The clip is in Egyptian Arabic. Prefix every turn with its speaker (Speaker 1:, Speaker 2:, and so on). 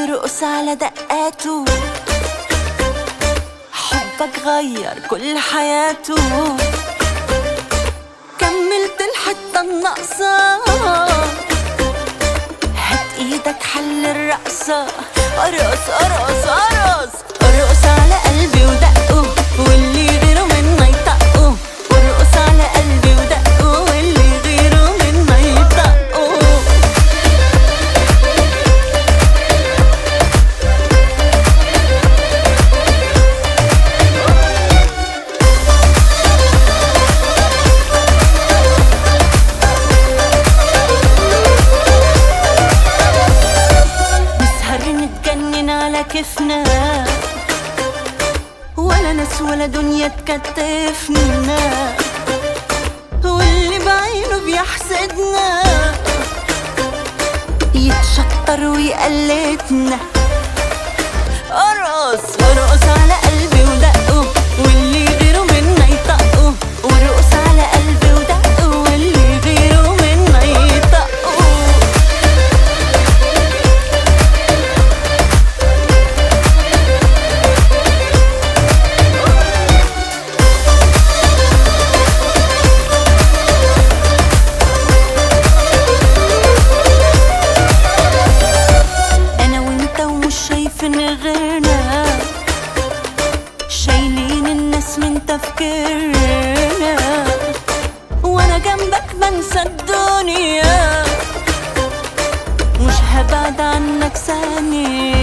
Speaker 1: ارقص على دقاته حبك غير كل حياته كملت الحتة الناقصة هات ايدك حل الرقصة ارقص ارقص ارقص ارقص على قلبي ودقه واللي غيره منا يطقه وارقص على قلبي ودقه واللي غيره منا يطقه نسهر نتجنن على كيفنا ولا ناس ولا دنيا تكتفنا واللي بعينه بيحسدنا يتشطر ويقلدنا ارقص ارقص على قلبي ودقه واللي غيره منا يطقه وارقص على قلبي ودقه واللي غيره منا يطقه انا وانت ومش شايفين غيرنا شايلين الناس من تفكيرنا وانا جنبك بنسى الدنيا مش هبعد عنك ثانية